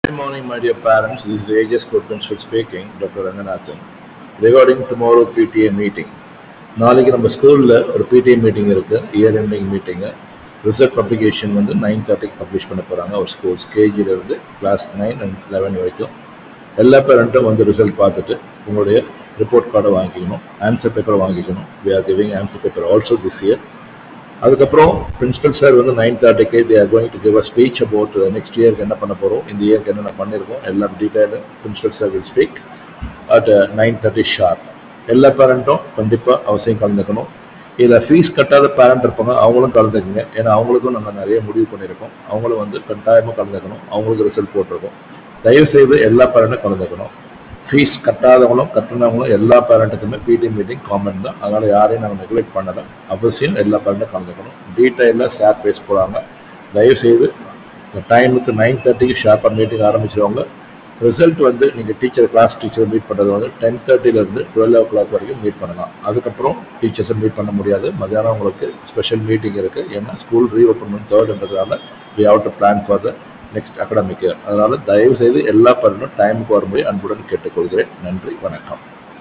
Good morning, my dear parents. This is AJ School Principal speaking, Dr. Ranganathan. Regarding tomorrow PTA meeting. நாளைக்கு நம்ம ஸ்கூலில் ஒரு PTA meeting இருக்கு year ending மீட்டிங்கு result publication வந்து nine தேர்ட்டிக்கு பப்ளிஷ் பண்ண போகிறாங்க ஒரு ஸ்கூல்ஸ் கேஜிலேருந்து கிளாஸ் நைன் அண்ட் லெவன் வரைக்கும் எல்லா பேரண்ட்டும் வந்து ரிசல்ட் பார்த்துட்டு உங்களுடைய ரிப்போர்ட் கார்டை வாங்கிக்கணும் ஆன்சர் பேப்பரை வாங்கிக்கணும் we are giving answer paper also this year அதுக்கப்புறம் பிரின்சிபல் சார் வந்து நைன் தேர்ட்டிக்கு they are going to give a speech about next இயர்க்கு என்ன பண்ண போகிறோம் இந்த இயர்க்கு என்னென்ன பண்ணியிருக்கோம் எல்லாம் detail principal sir will speak at nine thirty sharp எல்லா பேரண்ட்டும் கண்டிப்பாக அவசியம் கலந்துக்கணும் இதில் ஃபீஸ் கட்டாத பேரண்ட் இருப்பாங்க அவங்களும் கலந்துக்குங்க ஏன்னா அவங்களுக்கும் நாங்கள் நிறைய முடிவு பண்ணியிருக்கோம் அவங்களும் வந்து கட்டாயமாக கலந்துக்கணும் அவங்களுக்கு ரிசல்ட் போட்டிருக்கோம் தயவு செய்து எல்லா பேரண்ட்டும் கலந்துக்கணும் ஃபீஸ் கட்டாதவங்களும் கட்டினவங்களும் எல்லா பேரண்ட்டுக்குமே பிடி மீட்டிங் காமன் தான் அதனால் யாரையும் நாங்கள் நெக்லெக்ட் பண்ணலை அவசியம் எல்லா பேரண்ட்டும் கலந்துக்கணும் டீட்டெயிலாக சார் பேச போகிறாங்க தயவுசெய்து இந்த டைமுக்கு நைன் தேர்ட்டிக்கு ஷார்ப்பாக மீட்டிங் ஆரம்பிச்சிருவாங்க ரிசல்ட் வந்து நீங்கள் டீச்சர் கிளாஸ் டீச்சர் மீட் பண்ணுறது வந்து டென் தேர்ட்டிலேருந்து டுவெல் ஓ கிளாக் வரைக்கும் மீட் பண்ணலாம் அதுக்கப்புறம் டீச்சர்ஸை மீட் பண்ண முடியாது மத்தியானம் உங்களுக்கு ஸ்பெஷல் மீட்டிங் இருக்குது ஏன்னா ஸ்கூல் ரீஓப்பன் தேர்ட்ன்றதுனால we have to plan for the next academic year அதனால் தயவு செய்து எல்லா பேரண்ட்டும் டைமுக்கு வரும்படி அன்புடன் கேட்டுக்கொள்கிறேன் நன்றி வணக்கம்